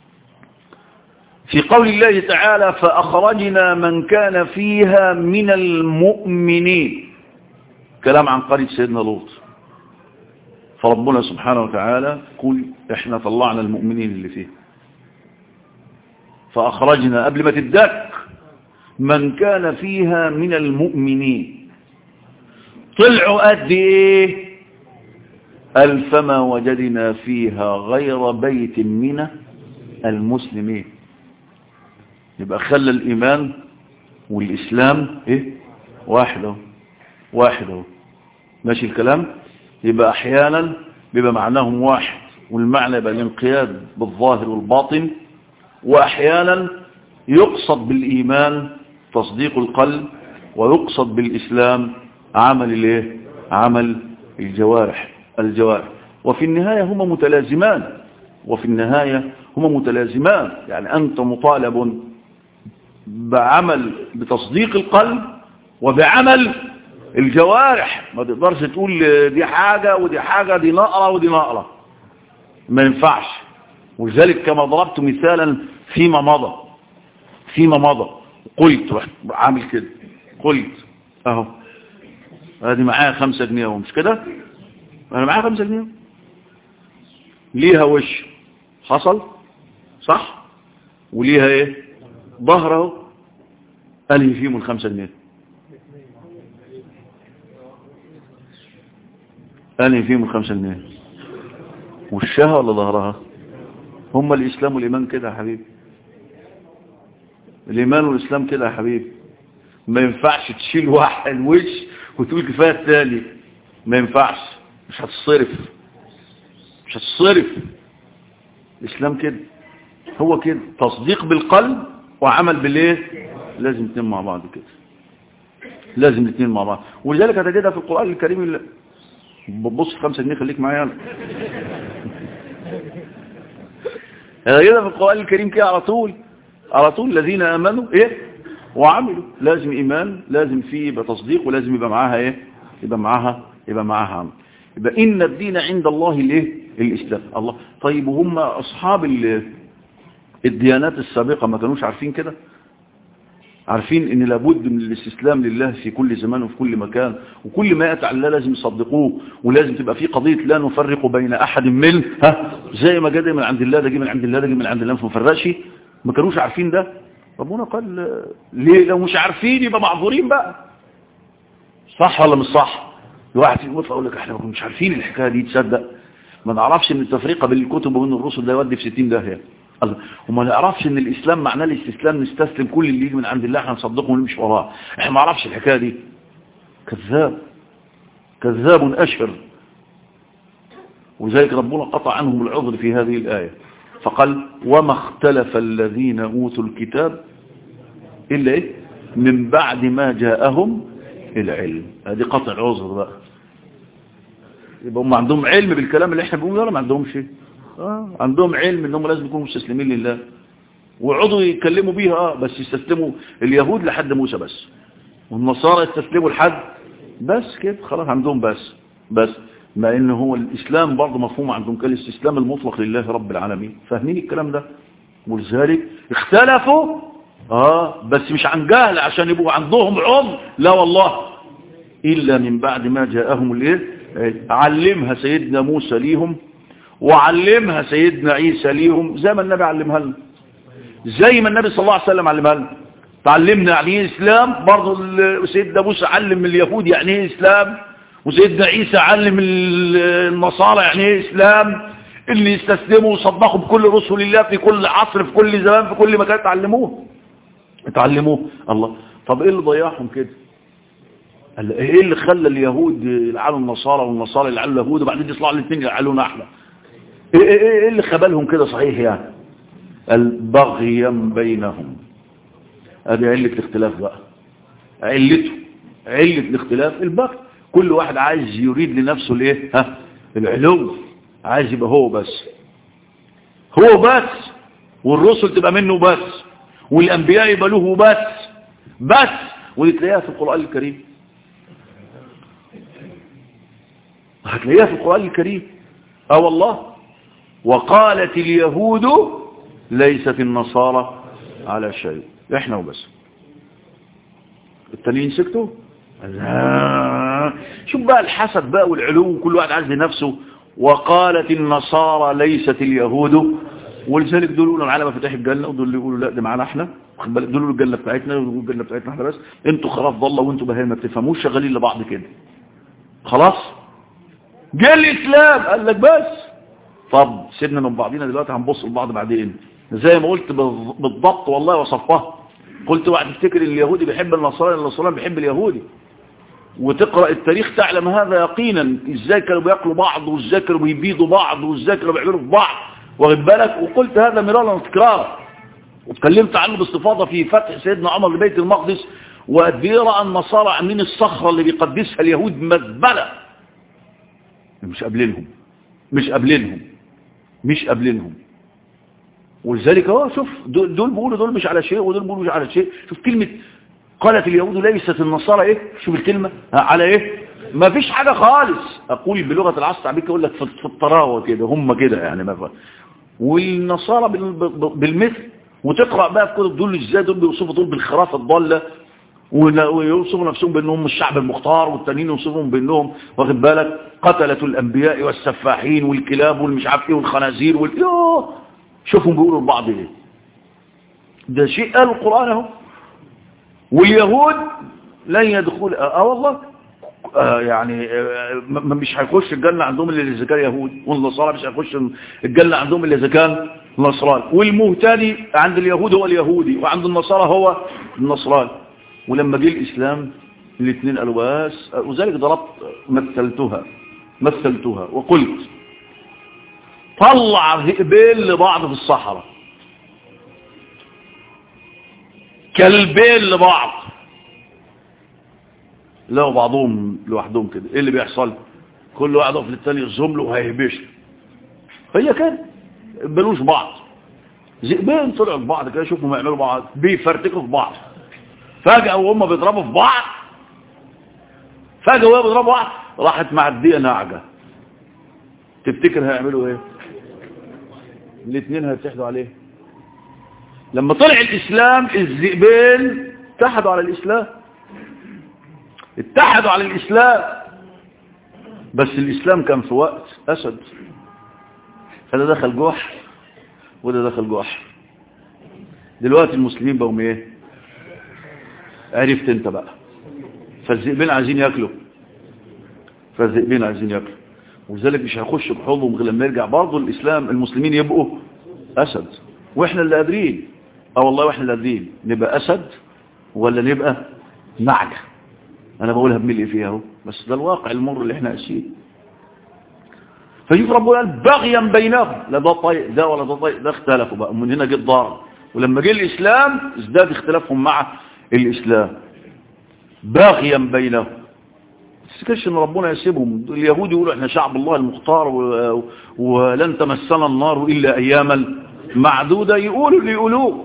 في قول الله تعالى فأخرجنا من كان فيها من المؤمنين كلام عن قرية سيدنا لوط فربنا سبحانه وتعالى قل احنا طلعنا المؤمنين اللي فيه فأخرجنا قبل ما تدك من كان فيها من المؤمنين طلعوا قد ايه قال فما وجدنا فيها غير بيت من المسلمين يبقى خلى الإيمان والإسلام إيه واحد اهو واحد اهو ماشي الكلام يبقى أحيانا بيبقى معناهم واحد والمعنى يبقى الانقياد بالظاهر والباطن وأحيانا يقصد بالإيمان تصديق القلب ويقصد بالإسلام عمل الايه عمل الجوارح الجوارح وفي النهاية هما متلازمان وفي النهاية هما متلازمان يعني أنت مطالب بعمل بتصديق القلب وبعمل الجوارح ما تقدرش تقول دي حاجة ودي حاجة دي نقرة ودي نقرة ما ينفعش ولذلك كما ضربت مثالا فيما مضى فيما مضى قلت رحت عامل كده قلت اهو ادي معايا خمسة جنيه اهو مش كده انا معايا خمسة جنيه ليها وش حصل صح وليها ايه ظهر اهو انهي فيهم الخمسة جنيه انهي فيهم الخمسة جنيه وشها ولا ظهرها هم الاسلام والايمان كده يا حبيبي الايمان والاسلام كده يا حبيبي ما ينفعش تشيل واحد وش وتقول كفايه الثاني ما ينفعش مش هتصرف مش هتصرف الاسلام كده هو كده تصديق بالقلب وعمل بالايه لازم يتم مع بعض كده لازم الاثنين مع بعض ولذلك هتجدها في القرآن الكريم اللي بص في 5 جنيه خليك معايا انا هتجدها في القرآن الكريم كده على طول على طول الذين امنوا ايه وعملوا لازم ايمان لازم فيه يبقى تصديق ولازم يبقى معاها ايه يبقى معاها يبقى معاها عمل يبقى ان الدين عند الله الايه الاسلام الله طيب وهم اصحاب الديانات السابقة ما كانوش عارفين كده عارفين ان لابد من الاستسلام لله في كل زمان وفي كل مكان وكل ما يأتي على الله لازم يصدقوه ولازم تبقى في قضية لا نفرق بين احد من ها زي ما جاء من عند الله ده جه من عند الله ده جه من عند الله ما نفرقش ما كانوش عارفين ده ربنا قال ليه لو مش عارفين يبقى معذورين بقى صح ولا مش صح الواحد يقول اقول لك احنا ما كناش عارفين الحكايه دي تصدق ما نعرفش ان التفرقه بين الكتب وبين الرسل ده يودي في 60 داهيه الله وما نعرفش ان الاسلام معناه الاستسلام نستسلم كل اللي يجي من عند الله احنا نصدقه ونمشي وراه احنا ما نعرفش الحكايه دي كذاب كذاب اشهر وذلك ربنا قطع عنهم العذر في هذه الايه فقال وما اختلف الذين اوتوا الكتاب الا ايه من بعد ما جاءهم العلم هذه قطع العذر بقى يبقى هم عندهم علم بالكلام اللي احنا بنقوله ولا ما عندهمش شيء آه عندهم علم انهم لازم يكونوا مستسلمين لله ويقعدوا يتكلموا بيها اه بس يستسلموا اليهود لحد موسى بس والنصارى يستسلموا لحد بس كده خلاص عندهم بس بس ما ان هو الاسلام برضه مفهوم عندهم كالاستسلام المطلق لله رب العالمين فاهمين الكلام ده ولذلك اختلفوا اه بس مش عن جهل عشان يبقوا عندهم عذر لا والله الا من بعد ما جاءهم الايه علمها سيدنا موسى ليهم وعلمها سيدنا عيسى ليهم زي ما النبي علمها لنا زي ما النبي صلى الله عليه وسلم علمها لنا تعلمنا يعني ايه اسلام برضه سيدنا موسى علم اليهود يعني ايه اسلام وسيدنا عيسى علم النصارى يعني ايه اسلام اللي يستسلموا وصدقوا بكل رسل الله في كل عصر في كل زمان في كل مكان تعلموه تعلموه الله طب ايه اللي ضيعهم كده ايه اللي خلى اليهود يلعنوا النصارى والنصارى يلعنوا اليهود وبعدين يطلعوا الاثنين يلعنونا احنا ايه ايه ايه اللي خبلهم كده صحيح يعني البغي بينهم ادي علة الاختلاف بقى علته علة الاختلاف البغي كل واحد عايز يريد لنفسه الايه ها العلو عايز يبقى هو بس هو بس والرسل تبقى منه بس والانبياء يبقى له بس بس ودي تلاقيها في القرآن الكريم هتلاقيها في القرآن الكريم اه والله وقالت اليهود ليست النصارى على شيء احنا وبس التانيين سكتوا شوف بقى الحسد بقى والعلو كل واحد عايز لنفسه وقالت النصارى ليست اليهود ولذلك دول يقولوا العالم فتح الجنة ودول اللي يقولوا لا ده معانا احنا دول يقولوا الجنة بتاعتنا ودول الجنة بتاعتنا احنا بس انتوا خلاص ضلوا وانتوا بهاي ما بتفهموش شغالين لبعض كده خلاص جه الاسلام قال لك بس طب سيبنا من بعضينا دلوقتي هنبص لبعض بعدين زي ما قلت بالضبط والله وصفتها قلت واحد تفتكر اليهودي بيحب النصارى النصارى بيحب اليهودي وتقرأ التاريخ تعلم هذا يقينا ازاي كانوا بياكلوا بعض وازاي كانوا بيبيضوا بعض وازاي كانوا بيعملوا في بعض واخد بالك وقلت هذا مرارا وتكرارا واتكلمت عنه باستفاضه في فتح سيدنا عمر لبيت المقدس وقد ايه راى النصارى عاملين الصخره اللي بيقدسها اليهود مزبله مش قابلينهم مش قابلينهم مش قابلينهم ولذلك اهو شوف دول, دول بيقولوا دول مش على شيء ودول بيقولوا مش على شيء شوف كلمه قالت اليهود ليست النصارى ايه شوف الكلمه على ايه ما فيش حاجه خالص اقول بلغه العصر العربيه اقول لك في الطراوه كده هم كده يعني ما والنصارى بالمثل وتقرا بقى في كتب دول ازاي دول بيوصفوا دول بالخرافه الضاله ويوصفوا نفسهم بانهم الشعب المختار والتانيين يوصفهم بانهم واخد بالك قتلة الانبياء والسفاحين والكلاب والمش عارف ايه والخنازير وال يوه شوفهم بيقولوا لبعض ايه ده شيء قال القران اهو واليهود لن يدخل اه والله آه يعني آه مش هيخش الجنة عندهم اللي إذا كان يهود والنصارى مش هيخش الجنة عندهم اللي إذا كان نصراني والمهتدي عند اليهود هو اليهودي وعند النصارى هو النصراني ولما جه الإسلام الاثنين قالوا بس وذلك ضربت مثلتها مثلتها وقلت طلع ذئبين لبعض في الصحراء كلبين لبعض لقوا بعضهم لوحدهم كده ايه اللي بيحصل كل واحد يقف للتاني يصهم له وهيهبش هي كده بلوش بعض ذئبين طلعوا في بعض كده شوفوا ما يعملوا بعض بيفرتكوا في بعض فجأة وهم بيضربوا في بعض فجأة وهم بيضربوا بعض راحت معدية نعجة تفتكر هيعملوا ايه الاثنين هيتحدوا عليه لما طلع الاسلام الذئبين اتحدوا على الاسلام اتحدوا على الاسلام بس الاسلام كان في وقت اسد فده دخل جحر وده دخل جحر دلوقتي المسلمين بقوا ايه عرفت انت بقى فالذئبين عايزين ياكلوا فالذئبين عايزين ياكلوا ولذلك مش هيخش بحوضهم غير لما يرجع برضه الاسلام المسلمين يبقوا اسد واحنا اللي قادرين اه والله واحنا اللي قادرين نبقى اسد ولا نبقى نعجه انا بقولها بملء فيها اهو بس ده الواقع المر اللي احنا قاسيه فيجي ربنا قال بغيا بينهم لا ده طيء ده ولا ده طيء ده اختلفوا بقى من هنا جه الضرر ولما جه الاسلام ازداد اختلافهم مع الاسلام باغيا بينهم تفتكرش ان ربنا يسيبهم اليهود يقولوا احنا شعب الله المختار و... ولن تمسنا النار الا اياما معدوده يقولوا اللي يقولوه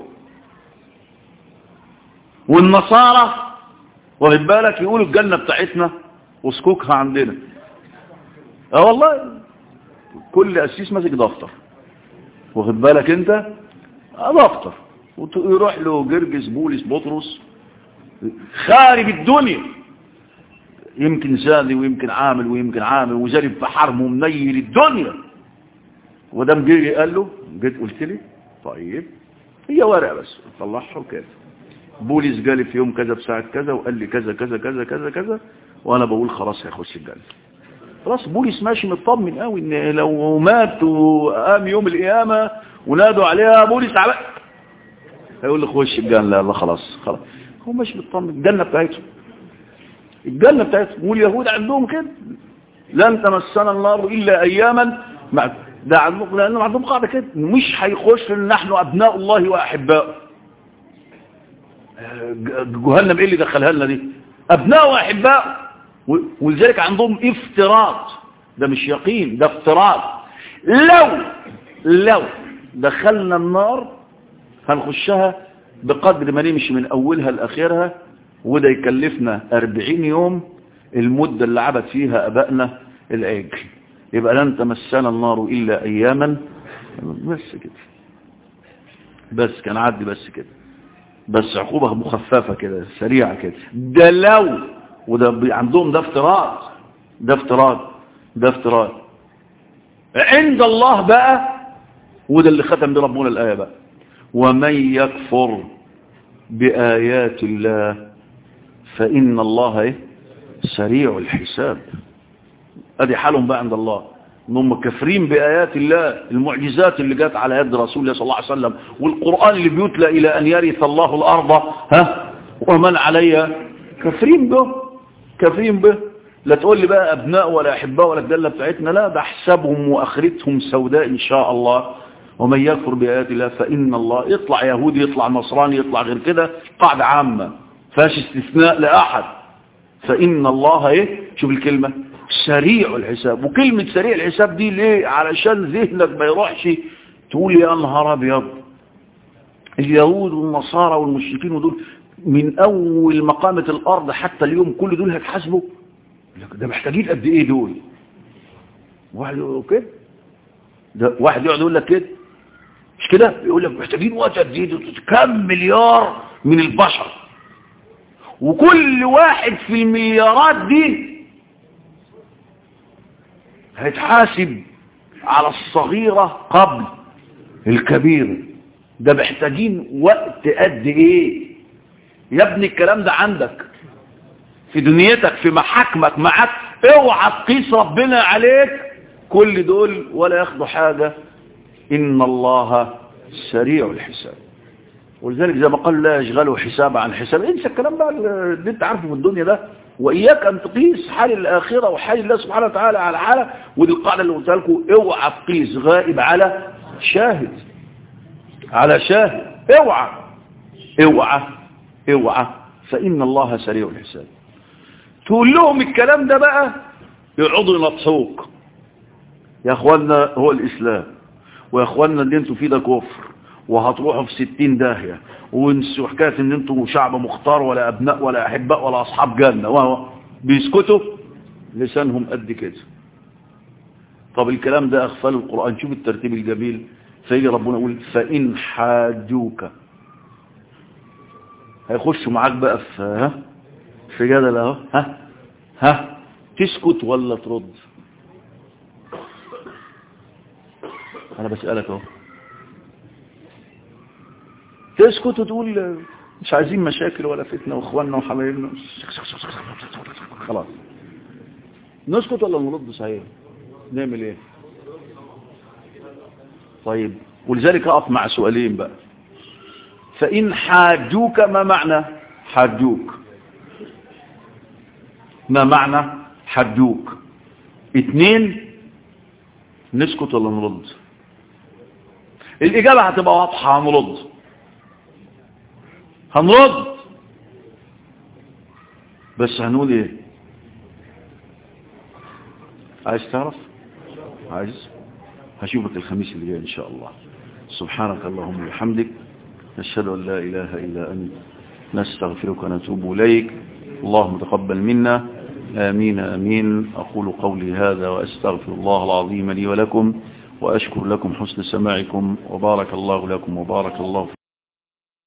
والنصارى واخد بالك يقولوا الجنه بتاعتنا وسكوكها عندنا اه والله كل قسيس ماسك دفتر واخد بالك انت اه دفتر ويروح له جرجس بولس بطرس خارب الدنيا يمكن زاني ويمكن عامل ويمكن عامل وزارب في حرم ومنيل الدنيا ودام جري قال له جيت قلت لي طيب هي ورقه بس طلعها وكده بوليس جالي في يوم كذا بساعه كذا وقال لي كذا كذا كذا كذا كذا وانا بقول خلاص هيخش الجنه خلاص بوليس ماشي مطمن قوي ان لو مات وقام يوم القيامه ونادوا عليها بوليس عبق هيقول لي خش الجنه لا خلاص خلاص هو ماشي مطمن الجنه بتاعتهم الجنة بتاعتهم واليهود عندهم كده لن تمسنا النار إلا أياما مع ده عندهم لأنهم عندهم قاعدة كده مش هيخش نحن أبناء الله وأحباؤه جهنم إيه اللي دخلها لنا دي أبناء وأحباؤه ولذلك عندهم افتراض ده مش يقين ده افتراض لو لو دخلنا النار هنخشها بقدر ما نمشي من أولها لآخرها وده يكلفنا أربعين يوم المدة اللي عبد فيها أبائنا العجل يبقى لن تمسنا النار إلا أياما بس كده بس كان عدي بس كده بس عقوبة مخففة كده سريعة كده ده لو وده عندهم ده افتراض ده افتراض ده افتراض عند الله بقى وده اللي ختم بربنا الآية بقى ومن يكفر بآيات الله فإن الله إيه؟ سريع الحساب ادي حالهم بقى عند الله انهم كافرين بآيات الله المعجزات اللي جت على يد رسول الله صلى الله عليه وسلم والقرآن اللي بيتلى إلى أن يرث الله الأرض ها ومن عليها كافرين به كافرين به لا تقول لي بقى أبناء ولا أحباء ولا الدلة بتاعتنا لا ده حسابهم وآخرتهم سوداء إن شاء الله ومن يكفر بآيات الله فإن الله يطلع يهودي يطلع نصراني يطلع غير كده قاعدة عامة فاش استثناء لأحد فإن الله ايه شوف الكلمة سريع الحساب وكلمة سريع الحساب دي ليه علشان ذهنك ما يروحش تقول يا نهار ابيض اليهود والنصارى والمشركين ودول من اول ما قامت الارض حتى اليوم كل دول هتحاسبوا ده محتاجين قد ايه دول واحد يقول كده ده واحد يقعد يقول لك كده مش كده يقول لك محتاجين وقت قد ايه كم مليار من البشر وكل واحد في المليارات دي هيتحاسب على الصغيرة قبل الكبيرة ده محتاجين وقت قد ايه يا ابني الكلام ده عندك في دنيتك في محاكمك معاك اوعى تقيس ربنا عليك كل دول ولا ياخدوا حاجة ان الله سريع الحساب ولذلك زي ما قال لا يشغلوا حساب عن حساب انسى الكلام بقى اللي انت عارفه في الدنيا ده واياك ان تقيس حال الاخره وحال الله سبحانه وتعالى على حاله ودي القاعده اللي قلتها لكم اوعى تقيس غائب على شاهد على شاهد اوعى اوعى اوعى فان الله سريع الحساب تقول لهم الكلام ده بقى يقعدوا ينطحوك يا اخوانا هو الاسلام ويا اخوانا اللي انتوا فيه ده كفر وهتروحوا في ستين داهية وانسوا حكاية ان انتوا شعب مختار ولا ابناء ولا احباء ولا اصحاب جنة وهو بيسكتوا لسانهم قد كده طب الكلام ده اغفال القرآن شوف الترتيب الجميل فيجي ربنا يقول فإن حاجوك هيخشوا معاك بقى في ها في جدل اهو ها ها تسكت ولا ترد انا بسألك اهو تسكت وتقول مش عايزين مشاكل ولا فتنة واخواننا وحبايبنا خلاص نسكت ولا نرد صحيح نعمل ايه طيب ولذلك اقف مع سؤالين بقى فإن حاجوك ما معنى حاجوك ما معنى حاجوك اتنين نسكت ولا نرد الإجابة هتبقى واضحة هنرد هنرد بس هنقول ايه عايز تعرف عايز هشوفك الخميس اللي جاي ان شاء الله سبحانك اللهم وبحمدك نشهد ان لا اله الا انت نستغفرك ونتوب اليك اللهم تقبل منا امين امين اقول قولي هذا واستغفر الله العظيم لي ولكم واشكر لكم حسن سماعكم وبارك الله لكم وبارك الله